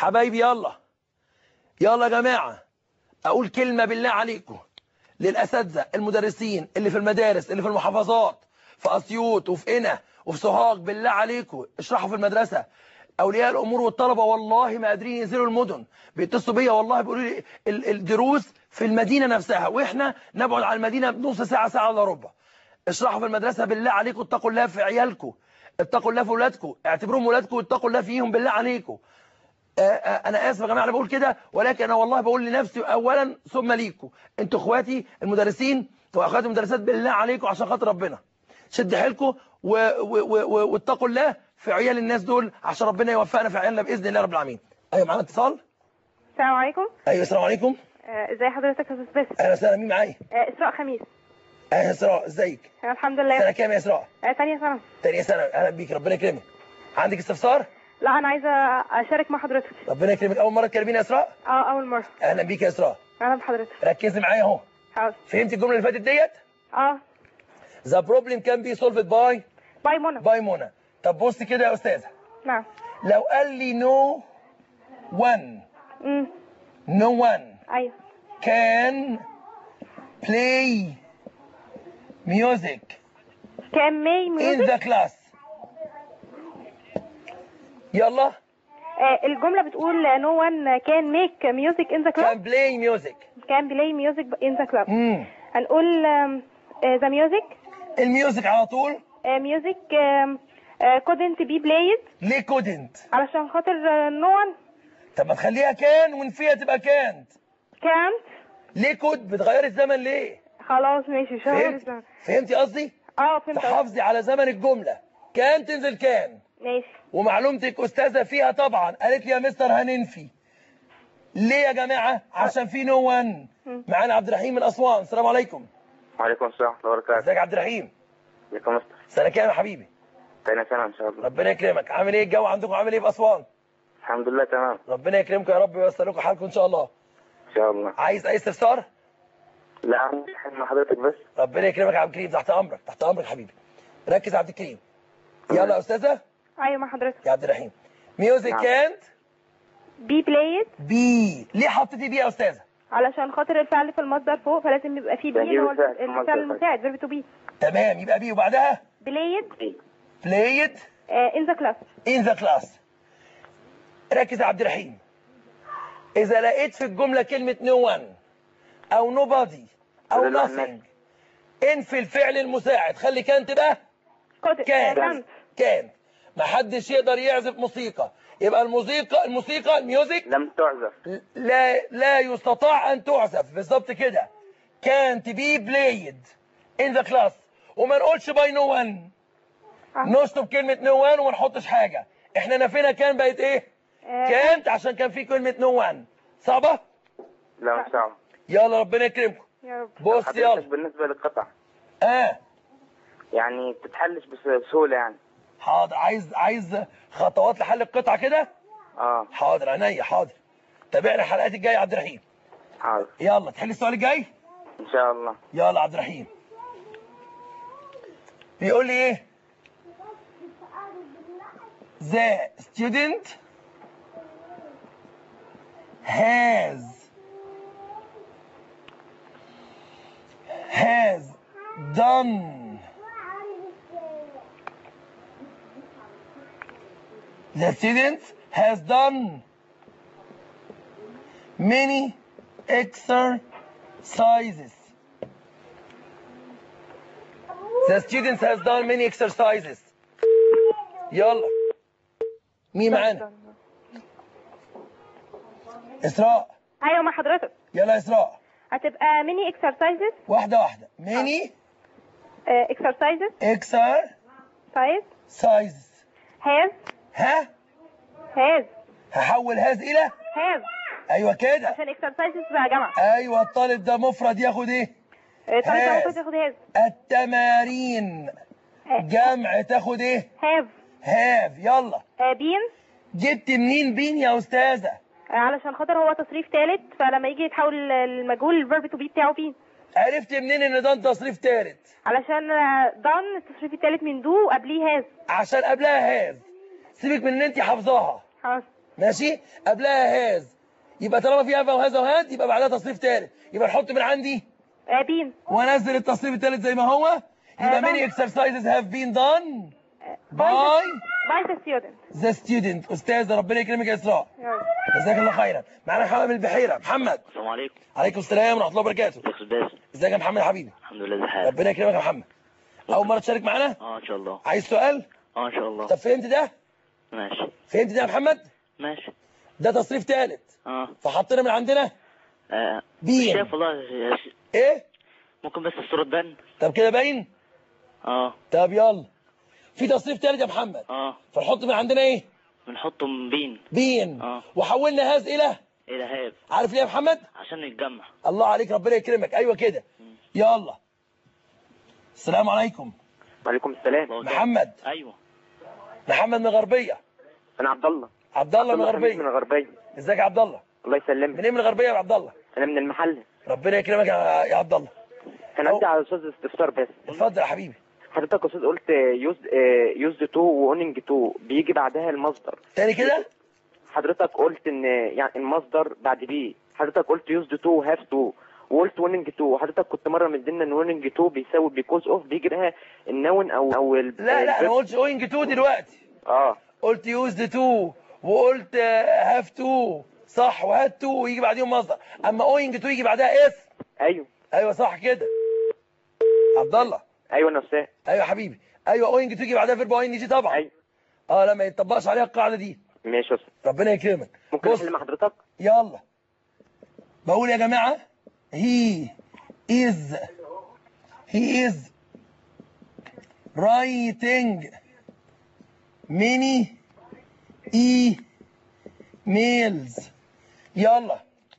حبايبي يلا يلا يا جماعة اقول كلمة بالله عليكم للاساتذة المدرسين اللي في المدارس اللي في المحافظات في اسيوط وفي قنا وفي سوهاج بالله عليكم اشرحوا في المدرسة اولياء الامور والطلبة والله ما قادرين ينزلوا المدن بيتصلوا بيا والله بيقولوا لي ال- الدروس في المدينة نفسها واحنا نبعد عن المدينة بنص ساعة ساعة الا ربع اشرحوا في المدرسة بالله عليكم اتقوا الله في عيالكم اتقوا الله في اولادكم اعتبروهم ولادكم واتقوا الله فيهم بالله عليكم آه، آه، انا اسف يا جماعه انا بقول كده ولكن انا والله بقول لنفسي اولا ثم ليكم انتوا اخواتي المدرسين واخواتي المدرسات بالله عليكم عشان خاطر ربنا شد حيلكم و- و- و- و- واتقوا الله في عيال الناس دول عشان ربنا يوفقنا في عيالنا باذن الله رب العالمين ايوه معانا اتصال السلام عليكم ايوه السلام عليكم آه، ازي حضرتك يا استاذ باسم اهلا وسهلا مين معايا آه، اسراء خميس اهلا اسراء ازيك آه، الحمد سنه لله كام يا اسراء آه، تانية سنة تانية سنه اهلا بيك ربنا يكرمك عندك استفسار لا انا عايزة اشارك مع حضرتك ربنا يكرمك اول مره تكلميني يا اسراء اه اول مرة اهلا بيك يا اسراء اهلا بحضرتك ركزي معايا اهو حاضر فهمتي الجمله اللي فاتت ديت اه The problem can be solved by باي منى by منى طب بص كده يا استاذه نعم لو قال لي no one امم no one ايوه can play music كان ماي in ميوزك the class يلا آه، الجملة بتقول نو وان كان ميك ميوزك ان ذا can كلاب play music كان بلاي ميوزك ان ذا كلاب امم هنقول ذا ميوزك الميوزك على طول ميوزك couldn't be played ليه couldn't علشان خاطر نو وان طب ما تخليها كان ونفيها تبقى كانت كانت ليه كود بتغير الزمن ليه خلاص ماشي مش هغير فهمت الزمن. فهمتي قصدي اه فهمت قصدك. تحافظي على زمن الجمله كان تنزل كان ماشي ومعلومتك استاذه فيها طبعا قالت لي يا مستر هننفي ليه يا جماعه عشان في نو وان معانا عبد الرحيم من اسوان السلام عليكم وعليكم السلام ورحمة الله وبركاته ازيك يا عبد الرحيم ازيك يا مستر سنه كام يا حبيبي تاني سنة إن شاء الله ربنا يكرمك عامل ايه الجو عندكم عامل ايه في اسوان الحمد لله تمام ربنا يكرمكم يا رب وييسر لكم حالكم ان شاء الله إن شاء الله عايز اي استفسار لا عندي حل مع حضرتك بس ربنا يكرمك يا عبد الكريم تحت امرك تحت امرك حبيبي ركز يا عبد الكريم يلا يا استاذه ايوه مع حضرتك يا عبد الرحيم ميوزك نعم. كانت بي بلايد بي ليه حطيتي بي يا استاذه علشان خاطر الفعل في المصدر فوق فلازم يبقى فيه بي بجيب اللي هو الفعل في المصدر الفعل طيب. المساعد فيرب تو بي تمام يبقى بي وبعدها بلايد played ان ذا كلاس in the class ركز يا عبد الرحيم إذا لقيت في الجملة كلمة no one أو nobody أو لا، لا، nothing انفي الفعل المساعد خلي كان تبقى كان كانت كان ما حدش يقدر يعزف موسيقى يبقى الموسيقى الموسيقى الميوزك لم تعزف لا لا يستطاع أن تعزف بالظبط كده can't be played in the class وما نقولش by no one نشطب كلمة no one وما نحطش حاجة احنا نفينا كان بقت ايه آه، كانت عشان كان في كلمة no one صعبة لا مش صعب يلا ربنا يكرمكم يا رب بص حضرتك يلا بالنسبة للقطع اه يعني بتتحلش بس- بسهولة يعني حاضر عايز عايز خطوات لحل القطعة كده اه حاضر عينيا حاضر تابعنا الحلقات الجاية يا عبد الرحيم حاضر يلا تحل السؤال الجاي إن شاء الله يلا عبد الرحيم بيقول لي ايه the student has has done the student has done many exercises The student has done many exercises. يلا مين معانا؟ إسراء ايوه مع حضرتك يلا يا إسراء هتبقى ميني اكسرسايزز واحدة واحدة many اكسرسايزز exercises سايز هاز ها هاز هحول هاز إلى هاز أيوة كده عشان اكسرسايزز بقى جمع أيوة الطالب ده مفرد ياخد إيه؟ طريقة هاز. ممكن تاخد هاز التمارين جمع تاخد إيه؟ هاف هاف يلا بين جبت منين بين يا أستاذة؟ علشان خاطر هو تصريف ثالث فلما يجي يتحول المجهول الفيرب تو بي بتاعه بين عرفت منين إن ده تصريف تالت؟ علشان دان التصريف الثالث من دو قبليه هاز عشان قبلها هاز سيبك من ان انت حافظاها خلاص ماشي قبلها هاز يبقى طالما في هذا وهذا وهاد يبقى بعدها تصريف ثالث يبقى نحط من عندي آه، بين وانزل التصريف الثالث زي ما هو يبقى آه، many طبعا. exercises have been done باي by ذا ستودنت the student استاذ ربنا يكرمك يا اسراء جزاك الله خيرا معانا محمد من البحيره محمد السلام عليكم عليكم السلام ورحمه الله وبركاته ازيك يا استاذ باسم ازيك يا محمد يا حبيبي الحمد لله ازي حالك ربنا يكرمك يا محمد اول مره تشارك معانا اه ان شاء الله عايز سؤال اه ان شاء الله طب فهمت ده ماشي فهمت ده يا محمد ماشي ده تصريف ثالث اه فحطينا من عندنا آه، مش بين شايف والله يا ش- ايه ممكن بس الصورة تبان طب كده باين اه طب يلا في تصريف ثالث يا محمد اه فنحط من عندنا ايه بنحطهم بين بين آه. وحولنا هذا الى الى هاب عارف ليه يا محمد عشان نتجمع الله عليك ربنا يكرمك ايوه كده يلا السلام عليكم وعليكم السلام الله محمد ايوه محمد من الغربيه انا عبد الله عبد الله من عبد الله حميد من الغربيه الغربيه ازيك يا عبد الله الله يسلمك من ايه من الغربيه يا عبد الله انا من المحل ربنا يكرمك يا يا عبد الله كان أو- عندي على استاذ استفسار بس اتفضل يا حبيبي حضرتك يا استاذ قلت يوز يوز تو واوننج تو بيجي بعدها المصدر تاني كده حضرتك قلت ان يعني المصدر بعد بي حضرتك قلت يوز تو وهاف تو وقلت ويننج تو حضرتك كنت مره مدينا ان ويننج تو بيساوي بيكوز اوف بيجي بها النون او او ال- لا لا انا الفيرب. ما قلتش اوينج تو دلوقتي اه قلت يوزد تو وقلت هاف تو صح وهات تو ويجي بعديهم مصدر اما اوينج تو يجي بعدها اف ايوه ايوه صح كده عبد الله ايوه انا استاذ ايوه يا حبيبي ايوه اوينج تو يجي بعدها فيرب اوين جي طبعا ايوه اه لا ما يتطبقش عليها القاعده دي ماشي يا استاذ ربنا يكرمك ممكن بص احل مع حضرتك يلا بقول يا جماعه he is he is writing many emails يلا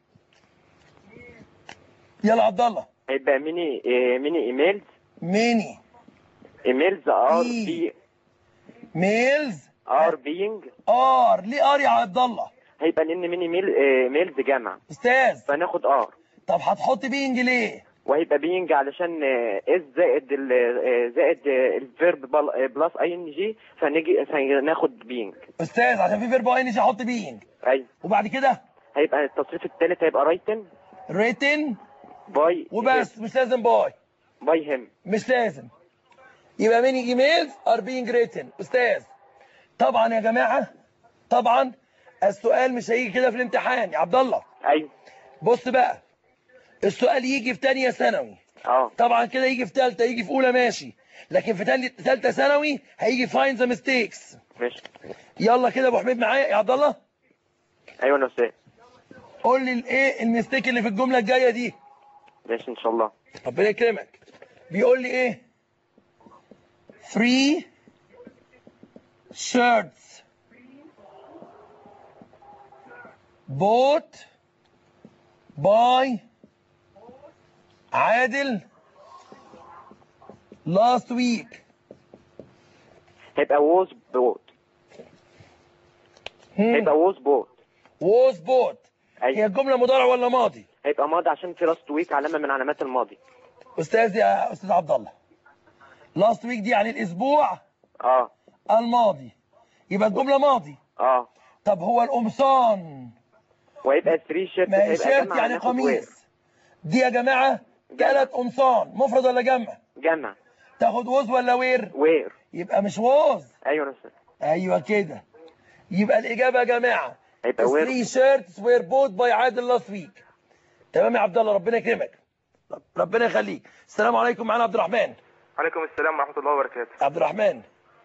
يلا عبد الله هيبقى ميني إيه ميني ايميلز many ايميلز ار إيه. بي mails ار بينج ار ليه ار يا عبد الله هيبقى لان ميني ميل إيه ميلز جمع استاذ فناخد ار طب هتحط بينج ليه وهيبقى بينج علشان اس زائد ال آه، زائد آه، الفيرب بل- آه، بلس اي ان جي فنيجي فناخد بينج استاذ عشان في فيرب اوين جي احط بينج ايوه وبعد كده هيبقى التصريف الثالث هيبقى رايتن written باي وبس مش لازم باي باي هيم مش لازم يبقى ميني ايميلز ار بينج ريتن استاذ طبعا يا جماعه طبعا السؤال مش هيجي كده في الامتحان يا عبد الله ايوه بص بقى السؤال يجي في تانية ثانوي اه طبعا كده يجي في ثالثه يجي في اولى ماشي لكن في تالت- ثالثه ثانوي هيجي فاين ذا ميستيكس ماشي يلا كده يا ابو حميد معايا يا عبد الله ايوه انا استاذ قول لي الايه الميستيك اللي في الجمله الجايه دي ماشي ان شاء الله ربنا يكرمك بيقول لي ايه three shirts bought by عادل last week هيبقى ووز بوت هيبقى ووز بوت was bought هي ايوه الجمله مضارع ولا ماضي هيبقى ماضي عشان في لاست ويك علامه من علامات الماضي استاذ يا استاذ عبد الله last week دي يعني الاسبوع اه الماضي يبقى الجمله ماضي اه طب هو القمصان وهيبقى 3 شيرت ما هي هيبقى شيرت جمع يعني هناخد وير. قميص دي يا جماعة ثلاث قمصان مفرد ولا جمع جمع تاخد ووز ولا وير وير يبقى مش ووز ايوه انا استاذ ايوه كده يبقى الإجابة يا جماعة هيبقى وير three shirts were bought by عادل last week تمام يا عبد الله ربنا يكرمك ربنا يخليك السلام عليكم معانا عبد الرحمن عليكم السلام ورحمة الله وبركاته عبد الرحمن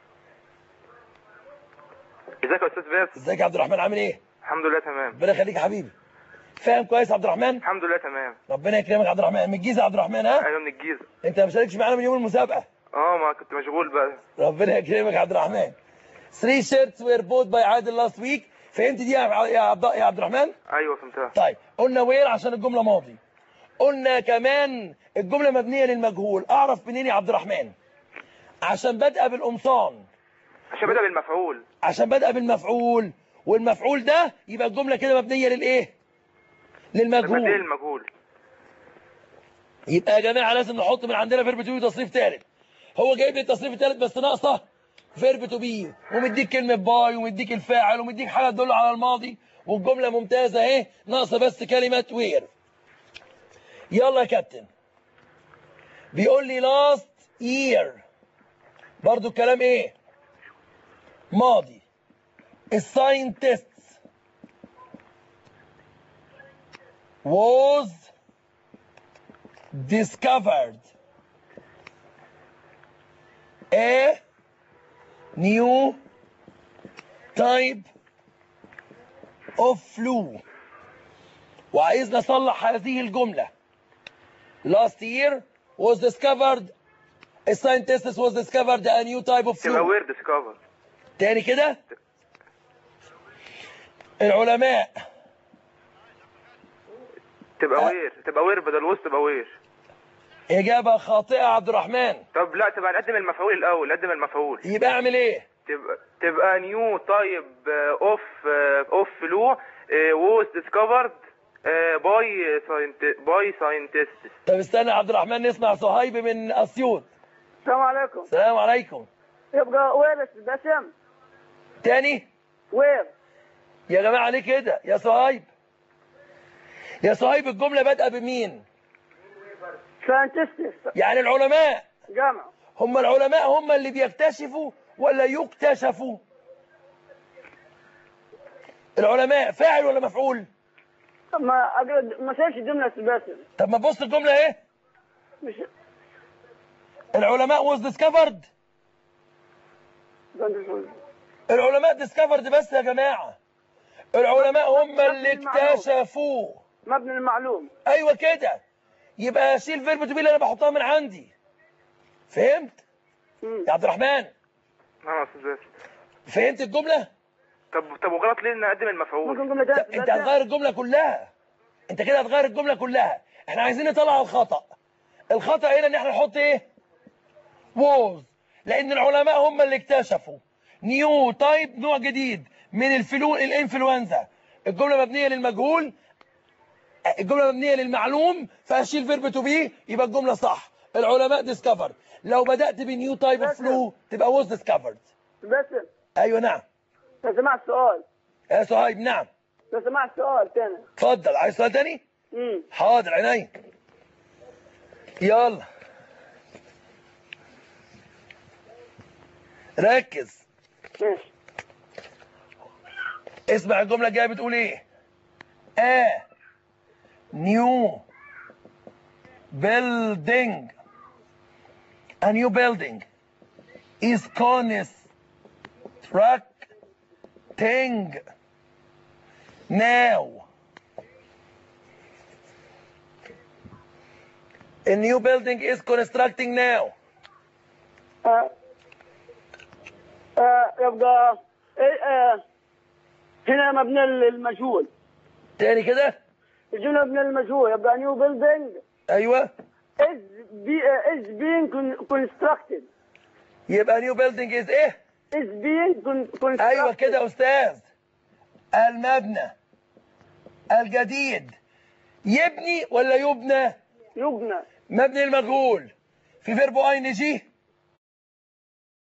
ازيك يا استاذ باس ازيك يا عبد الرحمن عامل ايه الحمد لله تمام ربنا يخليك يا حبيبي فاهم كويس يا عبد الرحمن الحمد لله تمام ربنا يكرمك يا عبد الرحمن من الجيزة يا عبد الرحمن ها ايوه من الجيزة انت ما مشاركش معانا من يوم المسابقة اه ما كنت مشغول بقى ربنا يكرمك يا عبد الرحمن 3 shirts were bought by عادل last week فهمت دي يا يا عبد يا عبد الرحمن ايوه فهمتها طيب قلنا وير عشان الجمله ماضي قلنا كمان الجمله مبنيه للمجهول اعرف منين يا عبد الرحمن عشان بادئه بالقمصان عشان بدأ بالمفعول عشان بادئه بالمفعول والمفعول ده يبقى الجمله كده مبنيه للايه المبدئي للمجهول المجهول يبقى يا جماعه لازم نحط من عندنا فيرب تو تصريف ثالث هو جايب لي التصريف الثالث بس ناقصه فيرب تو بي ومديك كلمه باي ومديك الفاعل ومديك حاجه تدل على الماضي والجمله ممتازه اهي ناقصه بس كلمه وير يلا يا كابتن بيقول لي لاست يير برضو الكلام ايه ماضي الساينتست was discovered a new type of flu وعايزنا نصلح هذه الجملة last year was discovered a scientist was discovered a new type of تبقى flu وير ديسكفر تاني كده العلماء تبقى أه. وير تبقى وير بدل وسط تبقى وير إجابة خاطئة يا عبد الرحمن طب لا تبقى نقدم المفعول الاول نقدم المفعول يبقى اعمل ايه تبقى تبقى نيو طيب اوف اوف فلو ووز ديسكفرد باي باي ساينتست طب استنى يا عبد الرحمن نسمع صهيب من اسيوط السلام عليكم السلام عليكم يبقى وير باسم تاني وير يا جماعة ليه كده يا صهيب يا صهيب الجملة بادئة بمين ساينتست يعني العلماء جامعة هم العلماء هم اللي بيكتشفوا ولا يكتشفوا العلماء فاعل ولا مفعول ما أقرأ ما سيرش جملة باسم طب ما تبص الجملة ايه مش العلماء was discovered العلماء discovered بس يا جماعة العلماء هم اللي اكتشفوا مبني المعلوم ايوه كده يبقى اشيل فيرب تو بي اللي انا بحطها من عندي فهمت مم. يا عبد الرحمن اه يا استاذ باسم فهمت الجملة طب طب وغلط ليه نقدم المفعول ممكن جملة ت- تانية انت هتغير الجملة كلها انت كده هتغير الجملة كلها احنا عايزين نطلع الخطأ الخطأ هنا ان احنا نحط ايه ووز لان العلماء هم اللي اكتشفوا نيو تايب نوع جديد من الفلو الانفلونزا الجملة مبنية للمجهول الجملة مبنية للمعلوم فاشيل فيرب تو بي يبقى الجملة صح العلماء ديسكفر لو بدأت بنيو تايب اوف فلو تبقى ووز ديسكفرد باسم ايوه نعم لو سمعت سؤال يا صهيب نعم لو سمعت سؤال تاني اتفضل عايز سؤال تاني امم حاضر عينيا يلا ركز ماشي اسمع الجملة الجاية بتقول ايه a new building a new building is constructing now a new building is constructing now آه. آه. يبقى إيه آه. هنا مبني المجهول تاني كده الجملة مبني المجهول يبقى نيو بيلدينج ايوه is be uh, is being con- constructed يبقى new building is ايه is being con- constructed ايوه كده يا استاذ المبنى الجديد يبني ولا يبنى يبنى مبني المجهول في فيرب اي ان جي